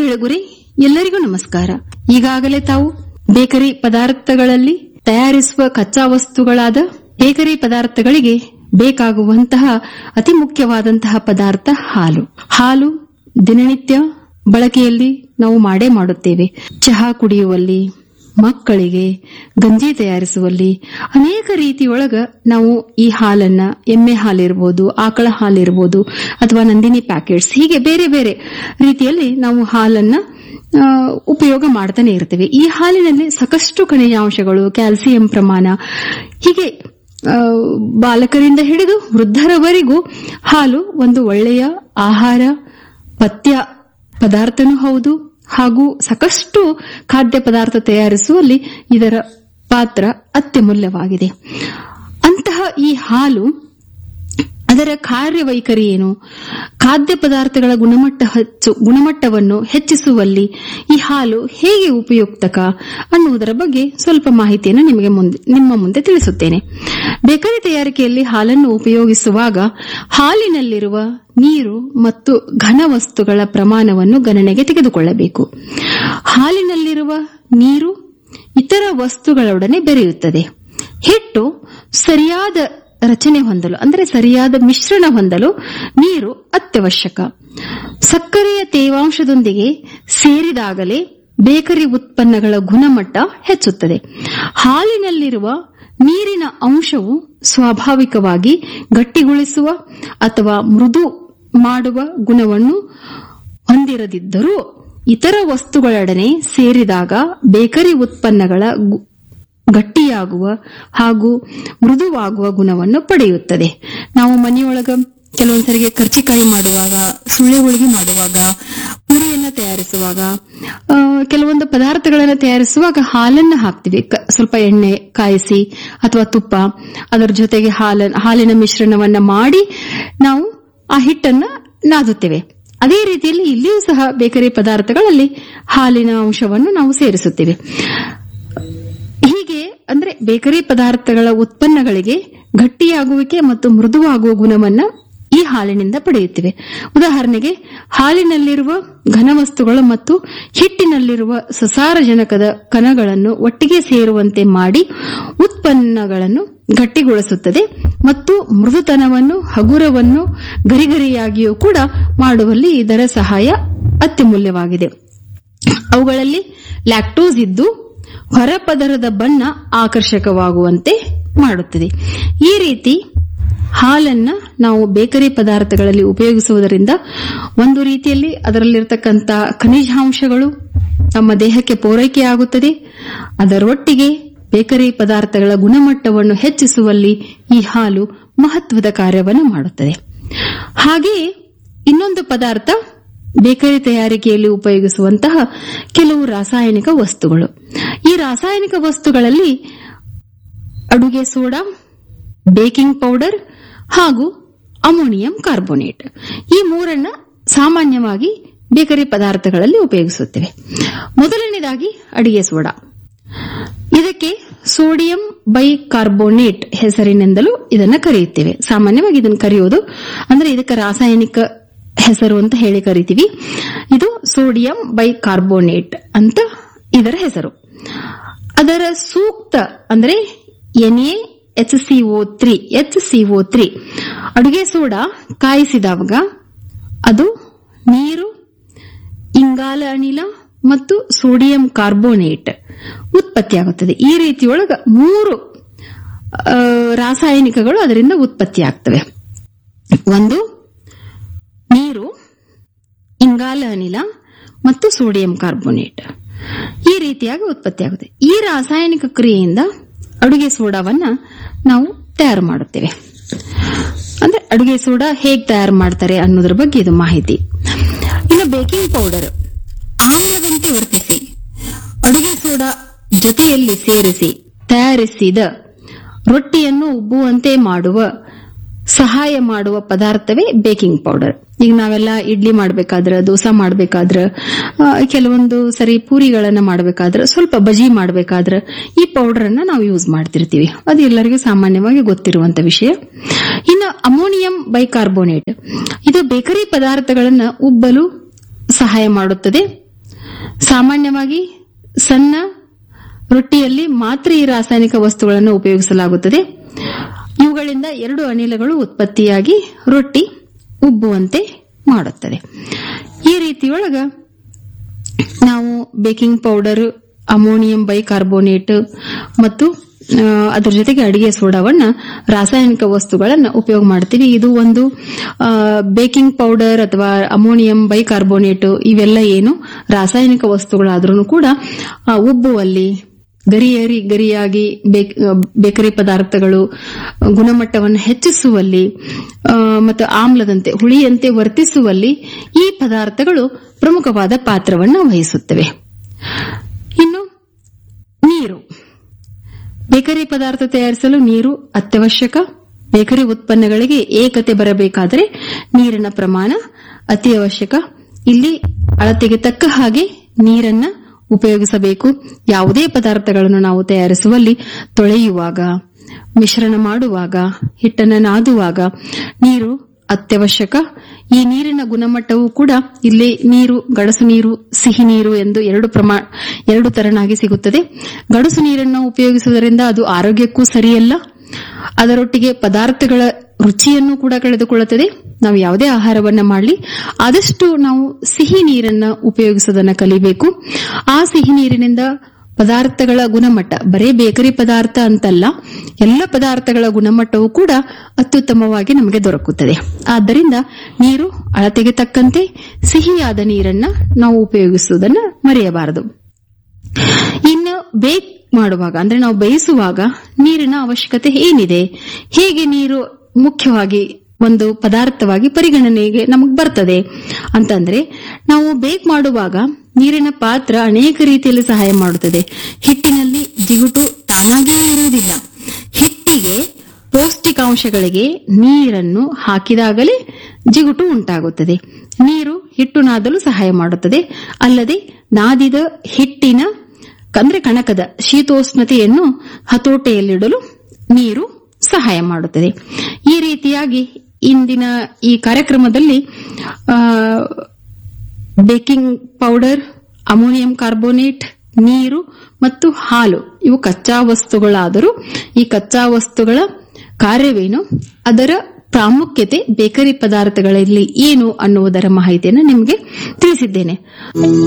ಬೆಳಗುರಿ ಎಲ್ಲರಿಗೂ ನಮಸ್ಕಾರ ಈಗಾಗಲೇ ತಾವು ಬೇಕರಿ ಪದಾರ್ಥಗಳಲ್ಲಿ ತಯಾರಿಸುವ ಕಚ್ಚಾ ವಸ್ತುಗಳಾದ ಬೇಕರಿ ಪದಾರ್ಥಗಳಿಗೆ ಬೇಕಾಗುವಂತಹ ಅತಿ ಮುಖ್ಯವಾದಂತಹ ಪದಾರ್ಥ ಹಾಲು ಹಾಲು ದಿನನಿತ್ಯ ಬಳಕೆಯಲ್ಲಿ ನಾವು ಮಾಡೇ ಮಾಡುತ್ತೇವೆ ಚಹಾ ಕುಡಿಯುವಲ್ಲಿ ಮಕ್ಕಳಿಗೆ ಗಂಜಿ ತಯಾರಿಸುವಲ್ಲಿ ಅನೇಕ ರೀತಿಯೊಳಗ ನಾವು ಈ ಹಾಲನ್ನ ಎಮ್ಮೆ ಹಾಲಿರ್ಬೋದು ಆಕಳ ಹಾಲಿರ್ಬೋದು ಅಥವಾ ನಂದಿನಿ ಪ್ಯಾಕೆಟ್ಸ್ ಹೀಗೆ ಬೇರೆ ಬೇರೆ ರೀತಿಯಲ್ಲಿ ನಾವು ಹಾಲನ್ನ ಆ, ಉಪಯೋಗ ಮಾಡ್ತಾನೆ ಇರ್ತೇವೆ ಈ ಹಾಲಿನಲ್ಲಿ ಸಾಕಷ್ಟು ಖನಿಜಾಂಶಗಳು ಕ್ಯಾಲ್ಸಿಯಂ ಪ್ರಮಾಣ ಹೀಗೆ ಆ, ಬಾಲಕರಿಂದ ಹಿಡಿದು ವೃದ್ಧರವರೆಗೂ ಹಾಲು ಒಂದು ಒಳ್ಳೆಯ ಆಹಾರ ಪಥ್ಯ ಪದಾರ್ಥನೂ ಹೌದು ಹಾಗೂ ಸಾಕಷ್ಟು ಖಾದ್ಯ ಪದಾರ್ಥ ತಯಾರಿಸುವಲ್ಲಿ ಇದರ ಪಾತ್ರ ಅತ್ಯಮೂಲ್ಯವಾಗಿದೆ ಅಂತಹ ಈ ಹಾಲು ಅದರ ಕಾರ್ಯವೈಖರಿ ಏನು ಖಾದ್ಯ ಪದಾರ್ಥಗಳ ಗುಣಮಟ್ಟ ಹೆಚ್ಚು ಗುಣಮಟ್ಟವನ್ನು ಹೆಚ್ಚಿಸುವಲ್ಲಿ ಈ ಹಾಲು ಹೇಗೆ ಉಪಯುಕ್ತಕ ಅನ್ನುವುದರ ಬಗ್ಗೆ ಸ್ವಲ್ಪ ಮಾಹಿತಿಯನ್ನು ನಿಮಗೆ ಮುಂದೆ ನಿಮ್ಮ ಮುಂದೆ ತಿಳಿಸುತ್ತೇನೆ ಬೇಕರಿ ತಯಾರಿಕೆಯಲ್ಲಿ ಹಾಲನ್ನು ಉಪಯೋಗಿಸುವಾಗ ಹಾಲಿನಲ್ಲಿರುವ ನೀರು ಮತ್ತು ಘನ ವಸ್ತುಗಳ ಪ್ರಮಾಣವನ್ನು ಗಣನೆಗೆ ತೆಗೆದುಕೊಳ್ಳಬೇಕು ಹಾಲಿನಲ್ಲಿರುವ ನೀರು ಇತರ ವಸ್ತುಗಳೊಡನೆ ಬೆರೆಯುತ್ತದೆ ಹಿಟ್ಟು ಸರಿಯಾದ ರಚನೆ ಹೊಂದಲು ಅಂದರೆ ಸರಿಯಾದ ಮಿಶ್ರಣ ಹೊಂದಲು ನೀರು ಅತ್ಯವಶ್ಯಕ ಸಕ್ಕರೆಯ ತೇವಾಂಶದೊಂದಿಗೆ ಸೇರಿದಾಗಲೇ ಬೇಕರಿ ಉತ್ಪನ್ನಗಳ ಗುಣಮಟ್ಟ ಹೆಚ್ಚುತ್ತದೆ ಹಾಲಿನಲ್ಲಿರುವ ನೀರಿನ ಅಂಶವು ಸ್ವಾಭಾವಿಕವಾಗಿ ಗಟ್ಟಿಗೊಳಿಸುವ ಅಥವಾ ಮೃದು ಮಾಡುವ ಗುಣವನ್ನು ಹೊಂದಿರದಿದ್ದರೂ ಇತರ ವಸ್ತುಗಳೊಡನೆ ಸೇರಿದಾಗ ಬೇಕರಿ ಉತ್ಪನ್ನಗಳ ಗು- ಗಟ್ಟಿಯಾಗುವ ಹಾಗೂ ಮೃದುವಾಗುವ ಗುಣವನ್ನು ಪಡೆಯುತ್ತದೆ ನಾವು ಮನೆಯೊಳಗ ಕೆಲವೊಂದ್ಸರಿಗೆ ಕರ್ಚಿಕಾಯಿ ಮಾಡುವಾಗ ಸುಳ್ಳೆ ಹೋಳಿಗೆ ಮಾಡುವಾಗ ಪೂರಿಯನ್ನ ತಯಾರಿಸುವಾಗ ಆ, ಕೆಲವೊಂದು ಪದಾರ್ಥಗಳನ್ನ ತಯಾರಿಸುವಾಗ ಹಾಲನ್ನ ಹಾಕ್ತಿವಿ ಕ- ಸ್ವಲ್ಪ ಎಣ್ಣೆ ಕಾಯಿಸಿ ಅಥವಾ ತುಪ್ಪ ಅದರ ಜೊತೆಗೆ ಹಾಲ ಹಾಲಿನ ಮಿಶ್ರಣವನ್ನ ಮಾಡಿ ನಾವು ಆ ಹಿಟ್ಟನ್ನ ನಾದುತ್ತೇವೆ ಅದೇ ರೀತಿಯಲ್ಲಿ ಇಲ್ಲಿಯೂ ಸಹ ಬೇಕರಿ ಪದಾರ್ಥಗಳಲ್ಲಿ ಹಾಲಿನ ಅಂಶವನ್ನು ನಾವು ಸೇರಿಸುತ್ತೇವೆ ಹೀಗೆ ಅಂದ್ರೆ ಬೇಕರಿ ಪದಾರ್ಥಗಳ ಉತ್ಪನ್ನಗಳಿಗೆ ಗಟ್ಟಿಯಾಗುವಿಕೆ ಮತ್ತು ಮೃದುವಾಗುವ ಗುಣವನ್ನ ಈ ಹಾಲಿನಿಂದ ಪಡೆಯುತ್ತಿವೆ ಉದಾಹರಣೆಗೆ ಹಾಲಿನಲ್ಲಿರುವ ಘನವಸ್ತುಗಳು ಮತ್ತು ಹಿಟ್ಟಿನಲ್ಲಿರುವ ಸಸಾರಜನಕದ ಕಣಗಳನ್ನು ಒಟ್ಟಿಗೆ ಸೇರುವಂತೆ ಮಾಡಿ ಉತ್ಪನ್ನಗಳನ್ನು ಗಟ್ಟಿಗೊಳಿಸುತ್ತದೆ ಮತ್ತು ಮೃದುತನವನ್ನು ಹಗುರವನ್ನು ಗರಿಗರಿಯಾಗಿಯೂ ಕೂಡ ಮಾಡುವಲ್ಲಿ ಇದರ ಸಹಾಯ ಅತ್ಯಮೂಲ್ಯವಾಗಿದೆ ಅವುಗಳಲ್ಲಿ ಲ್ಯಾಕ್ಟೋಸ್ ಇದ್ದು ಹೊರಪದರದ ಬಣ್ಣ ಆಕರ್ಷಕವಾಗುವಂತೆ ಮಾಡುತ್ತದೆ ಈ ರೀತಿ ಹಾಲನ್ನ ನಾವು ಬೇಕರಿ ಪದಾರ್ಥಗಳಲ್ಲಿ ಉಪಯೋಗಿಸುವುದರಿಂದ ಒಂದು ರೀತಿಯಲ್ಲಿ ಅದರಲ್ಲಿರತಕ್ಕಂಥ ಖನಿಜಾಂಶಗಳು ನಮ್ಮ ದೇಹಕ್ಕೆ ಪೂರೈಕೆಯಾಗುತ್ತದೆ ಅದರೊಟ್ಟಿಗೆ ಬೇಕರಿ ಪದಾರ್ಥಗಳ ಗುಣಮಟ್ಟವನ್ನು ಹೆಚ್ಚಿಸುವಲ್ಲಿ ಈ ಹಾಲು ಮಹತ್ವದ ಕಾರ್ಯವನ್ನು ಮಾಡುತ್ತದೆ ಹಾಗೆಯೇ ಇನ್ನೊಂದು ಪದಾರ್ಥ ಬೇಕರಿ ತಯಾರಿಕೆಯಲ್ಲಿ ಉಪಯೋಗಿಸುವಂತಹ ಕೆಲವು ರಾಸಾಯನಿಕ ವಸ್ತುಗಳು ಈ ರಾಸಾಯನಿಕ ವಸ್ತುಗಳಲ್ಲಿ ಅಡುಗೆ ಸೋಡಾ ಬೇಕಿಂಗ್ ಪೌಡರ್ ಹಾಗೂ ಅಮೋನಿಯಂ ಕಾರ್ಬೋನೇಟ್ ಈ ಮೂರನ್ನ ಸಾಮಾನ್ಯವಾಗಿ ಬೇಕರಿ ಪದಾರ್ಥಗಳಲ್ಲಿ ಉಪಯೋಗಿಸುತ್ತೇವೆ ಮೊದಲನೇದಾಗಿ ಅಡಿಗೆ ಸೋಡಾ ಇದಕ್ಕೆ ಸೋಡಿಯಂ ಬೈಕಾರ್ಬೋನೇಟ್ ಹೆಸರಿನಿಂದಲೂ ಇದನ್ನ ಕರೆಯುತ್ತೇವೆ ಸಾಮಾನ್ಯವಾಗಿ ಇದನ್ನು ಕರೆಯೋದು ಅಂದ್ರೆ ಇದಕ್ಕೆ ರಾಸಾಯನಿಕ ಹೆಸರು ಅಂತ ಹೇಳಿ ಕರಿತೀವಿ ಇದು ಸೋಡಿಯಂ ಬೈಕಾರ್ಬೋನೇಟ್ ಅಂತ ಇದರ ಹೆಸರು ಅದರ ಸೂಕ್ತ ಅಂದ್ರೆ NA H CO three H CO three ಅಡುಗೆ ಸೋಡಾ ಕಾಯಿಸಿದಾಗ ಅದು ನೀರು ಇಂಗಾಲ ಅನಿಲ ಮತ್ತು ಸೋಡಿಯಂ ಕಾರ್ಬೋನೇಟ್ ಉತ್ಪತ್ತಿಯಾಗುತ್ತದೆ ಈ ರೀತಿಯೊಳಗ ಮೂರು ಆ, ರಾಸಾಯನಿಕಗಳು ಅದರಿಂದ ಉತ್ಪತ್ತಿಯಾಗ್ತವೆ ಒಂದು ನೀರು ಇಂಗಾಲ ಅನಿಲ ಮತ್ತು ಸೋಡಿಯಂ ಕಾರ್ಬೋನೇಟ್ ಈ ರೀತಿಯಾಗಿ ಉತ್ಪತ್ತಿಯಾಗುತ್ತೆ ಈ ರಾಸಾಯನಿಕ ಕ್ರಿಯೆಯಿಂದ ಅಡುಗೆ ಸೋಡಾವನ್ನ ನಾವು ತಯಾರು ಮಾಡುತ್ತೇವೆ ಅಂದ್ರೆ ಅಡುಗೆ ಸೋಡಾ ಹೇಗೆ ತಯಾರು ಮಾಡ್ತಾರೆ ಅನ್ನೋದ್ರ ಬಗ್ಗೆ ಇದು ಮಾಹಿತಿ ಇನ್ನು ಬೇಕಿಂಗ್ ಪೌಡರ್ ಆಮ್ಲದಂತೆ ವರ್ತಿಸಿ ಅಡುಗೆ ಸೋಡಾ ಜೊತೆಯಲ್ಲಿ ಸೇರಿಸಿ ತಯಾರಿಸಿದ ರೊಟ್ಟಿಯನ್ನು ಉಬ್ಬುವಂತೆ ಮಾಡುವ ಸಹಾಯ ಮಾಡುವ ಪದಾರ್ಥವೇ ಬೇಕಿಂಗ್ ಪೌಡರ್ ಈಗ ನಾವೆಲ್ಲ ಇಡ್ಲಿ ಮಾಡ್ಬೇಕಾದ್ರ ದೋಸೆ ಮಾಡ್ಬೇಕಾದ್ರ ಆ, ಕೆಲವೊಂದು ಸರಿ ಪೂರಿಗಳನ್ನ ಮಾಡ್ಬೇಕಾದ್ರ ಸ್ವಲ್ಪ ಬಜಿ ಮಾಡ್ಬೇಕಾದ್ರ ಈ ಪೌಡರ್ ಅನ್ನ ನಾವು ಯೂಸ್ ಮಾಡ್ತಿರ್ತೀವಿ ಅದು ಎಲ್ಲರಿಗೂ ಸಾಮಾನ್ಯವಾಗಿ ಗೊತ್ತಿರುವಂತ ವಿಷಯ ಇನ್ನು ಅಮೋನಿಯಂ ಬೈಕಾರ್ಬೋನೇಟ್ ಇದು ಬೇಕರಿ ಪದಾರ್ಥಗಳನ್ನ ಉಬ್ಬಲು ಸಹಾಯ ಮಾಡುತ್ತದೆ ಸಾಮಾನ್ಯವಾಗಿ ಸಣ್ಣ ರೊಟ್ಟಿಯಲ್ಲಿ ಮಾತ್ರ ಈ ರಾಸಾಯನಿಕ ವಸ್ತುಗಳನ್ನು ಉಪಯೋಗಿಸಲಾಗುತ್ತದೆ ಇವುಗಳಿಂದ ಎರಡು ಅನಿಲಗಳು ಉತ್ಪತ್ತಿಯಾಗಿ ರೊಟ್ಟಿ ಉಬ್ಬುವಂತೆ ಮಾಡುತ್ತದೆ ಈ ರೀತಿಯೊಳಗ ನಾವು ಬೇಕಿಂಗ್ ಪೌಡರ್ ಅಮೋನಿಯಂ ಬೈಕಾರ್ಬೋನೇಟ್ ಮತ್ತು ಆ, ಅದರ ಜೊತೆಗೆ ಅಡಿಗೆ ಸೋಡಾವನ್ನ ರಾಸಾಯನಿಕ ವಸ್ತುಗಳನ್ನ ಉಪಯೋಗ ಮಾಡ್ತೀವಿ ಇದು ಒಂದು ಆ, ಬೇಕಿಂಗ್ ಪೌಡರ್ ಅಥವಾ ಅಮೋನಿಯಂ ಬೈಕಾರ್ಬೋನೇಟ್ ಇವೆಲ್ಲ ಏನು ರಾಸಾಯನಿಕ ವಸ್ತುಗಳಾದ್ರೂ ಕೂಡ ಆ, ಉಬ್ಬುವಲ್ಲಿ ಗರಿಯರಿ ಗರಿಯಾಗಿ ಬೇಕ್- ಆ, ಬೇಕರಿ ಪದಾರ್ಥಗಳು ಗುಣಮಟ್ಟವನ್ನು ಹೆಚ್ಚಿಸುವಲ್ಲಿ ಆ, ಮತ್ತು ಆಮ್ಲದಂತೆ ಹುಳಿಯಂತೆ ವರ್ತಿಸುವಲ್ಲಿ ಈ ಪದಾರ್ಥಗಳು ಪ್ರಮುಖವಾದ ಪಾತ್ರವನ್ನು ವಹಿಸುತ್ತವೆ ಇನ್ನು ನೀರು ಬೇಕರಿ ಪದಾರ್ಥ ತಯಾರಿಸಲು ನೀರು ಅತ್ಯವಶ್ಯಕ ಬೇಕರಿ ಉತ್ಪನ್ನಗಳಿಗೆ ಏಕತೆ ಬರಬೇಕಾದರೆ ನೀರಿನ ಪ್ರಮಾಣ ಅತಿ ಅವಶ್ಯಕ ಇಲ್ಲಿ ಅಳತೆಗೆ ತಕ್ಕ ಹಾಗೆ ನೀರನ್ನ ಉಪಯೋಗಿಸಬೇಕು ಯಾವುದೇ ಪದಾರ್ಥಗಳನ್ನು ನಾವು ತಯಾರಿಸುವಲ್ಲಿ ತೊಳೆಯುವಾಗ ಮಿಶ್ರಣ ಮಾಡುವಾಗ ಹಿಟ್ಟನ್ನು ನಾದುವಾಗ ನೀರು ಅತ್ಯವಶ್ಯಕ ಈ ನೀರಿನ ಗುಣಮಟ್ಟವು ಕೂಡ ಇಲ್ಲಿ ನೀರು ಗಡಸು ನೀರು ಸಿಹಿ ನೀರು ಎಂದು ಎರಡು ಪ್ರಮಾಣ ಎರಡು ತರನಾಗಿ ಸಿಗುತ್ತದೆ ಗಡಸು ನೀರನ್ನು ಉಪಯೋಗಿಸುವುದರಿಂದ ಅದು ಆರೋಗ್ಯಕ್ಕೂ ಸರಿಯಲ್ಲ ಅದರೊಟ್ಟಿಗೆ ಪದಾರ್ಥಗಳ ರುಚಿಯನ್ನು ಕೂಡ ಕಳೆದುಕೊಳ್ಳುತ್ತದೆ ನಾವು ಯಾವುದೇ ಆಹಾರವನ್ನ ಮಾಡಲಿ ಆದಷ್ಟು ನಾವು ಸಿಹಿ ನೀರನ್ನ ಉಪಯೋಗಿಸೋದನ್ನ ಕಲಿಬೇಕು ಆ ಸಿಹಿ ನೀರಿನಿಂದ ಪದಾರ್ಥಗಳ ಗುಣಮಟ್ಟ ಬರೇ ಬೇಕರಿ ಪದಾರ್ಥ ಅಂತಲ್ಲ ಎಲ್ಲ ಪದಾರ್ಥಗಳ ಗುಣಮಟ್ಟವೂ ಕೂಡ ಅತ್ಯುತ್ತಮವಾಗಿ ನಮಗೆ ದೊರಕುತ್ತದೆ ಆದ್ದರಿಂದ ನೀರು ಅಳತೆಗೆ ತಕ್ಕಂತೆ ಸಿಹಿಯಾದ ನೀರನ್ನ ನಾವು ಉಪಯೋಗಿಸುವುದನ್ನು ಮರೆಯಬಾರದು ಇನ್ನು ಬೇಕ್ ಮಾಡುವಾಗ ಅಂದ್ರೆ ನಾವು ಬೇಯಿಸುವಾಗ ನೀರಿನ ಅವಶ್ಯಕತೆ ಏನಿದೆ ಹೇಗೆ ನೀರು ಮುಖ್ಯವಾಗಿ ಒಂದು ಪದಾರ್ಥವಾಗಿ ಪರಿಗಣನೆಗೆ ನಮಗೆ ಬರ್ತದೆ ಅಂತಂದ್ರೆ ನಾವು ಬೇಕ್ ಮಾಡುವಾಗ ನೀರಿನ ಪಾತ್ರ ಅನೇಕ ರೀತಿಯಲ್ಲಿ ಸಹಾಯ ಮಾಡುತ್ತದೆ ಹಿಟ್ಟಿನಲ್ಲಿ ಜಿಗುಟು ತಾನಾಗಿಯೇ ಇರುವುದಿಲ್ಲ ಹಿಟ್ಟಿಗೆ ಪೌಷ್ಟಿಕಾಂಶಗಳಿಗೆ ನೀರನ್ನು ಹಾಕಿದಾಗಲೇ ಜಿಗುಟು ಉಂಟಾಗುತ್ತದೆ ನೀರು ಹಿಟ್ಟು ನಾದಲು ಸಹಾಯ ಮಾಡುತ್ತದೆ ಅಲ್ಲದೆ ನಾದಿದ ಹಿಟ್ಟಿನ ಅಂದ್ರೆ ಕಣಕದ ಶೀತೋಷ್ಣತೆಯನ್ನು ಹತೋಟೆಯಲ್ಲಿಡಲು ನೀರು ಸಹಾಯ ಮಾಡುತ್ತದೆ ಈ ರೀತಿಯಾಗಿ ಇಂದಿನ ಈ ಕಾರ್ಯಕ್ರಮದಲ್ಲಿ ಆ, ಬೇಕಿಂಗ್ ಪೌಡರ್ ಅಮೋನಿಯಂ ಕಾರ್ಬೋನೇಟ್ ನೀರು ಮತ್ತು ಹಾಲು ಇವು ಕಚ್ಚಾ ವಸ್ತುಗಳಾದರೂ ಈ ಕಚ್ಚಾ ವಸ್ತುಗಳ ಕಾರ್ಯವೇನು ಅದರ ಪ್ರಾಮುಖ್ಯತೆ ಬೇಕರಿ ಪದಾರ್ಥಗಳಲ್ಲಿ ಏನು ಅನ್ನುವುದರ ಮಾಹಿತಿಯನ್ನು ನಿಮಗೆ ತಿಳಿಸಿದ್ದೇನೆ